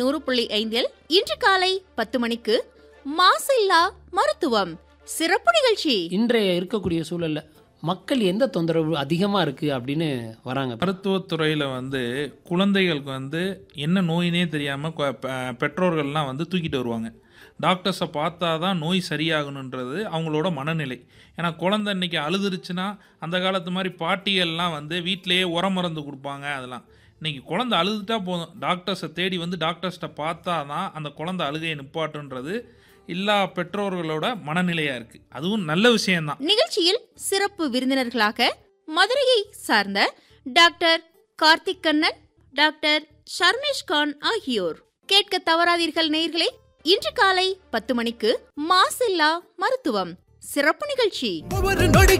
நூறு புள்ளி ஐந்தில் இன்று காலை பத்து மணிக்கு மாசில்லா மருத்துவம் சிறப்பு நிகழ்ச்சி இன்றைய இருக்கக்கூடிய சூழல்ல மக்கள் எந்த தொந்தரவு அதிகமாக இருக்குது அப்படின்னு வராங்க மருத்துவத்துறையில் வந்து குழந்தைகளுக்கு வந்து என்ன நோயினே தெரியாமல் பெற்றோர்கள்லாம் வந்து தூக்கிட்டு வருவாங்க டாக்டர்ஸை பார்த்தா தான் நோய் சரியாகணுன்றது அவங்களோட மனநிலை ஏன்னா குழந்தை இன்னைக்கு அழுதுருச்சுன்னா அந்த காலத்து மாதிரி பாட்டிகள்லாம் வந்து வீட்டிலேயே உரம் மருந்து கொடுப்பாங்க அதெல்லாம் இன்னைக்கு குழந்தை அழுதுட்டா போதும் டாக்டர்ஸை தேடி வந்து டாக்டர்ஸ்கிட்ட பார்த்தா தான் அந்த குழந்தை அழுகையை நிப்பாட்டுன்றது எல்லா பெற்றோர்களோட மனநிலையாக இருக்குது அதுவும் நல்ல விஷயம்தான் நிகழ்ச்சியில் சிறப்பு விருந்தினர்களாக மதுரையை சார்ந்த டாக்டர் கார்த்திக் கண்ணன் டாக்டர் ஷர்மேஷ் கான் ஆகியோர் கேட்க தவறாதீர்கள் நேயர்களே இன்று காலை பத்து மணிக்கு மாசில்லா மருத்துவம் சிறப்பு நிகழ்ச்சி ஒவ்வொரு நொடி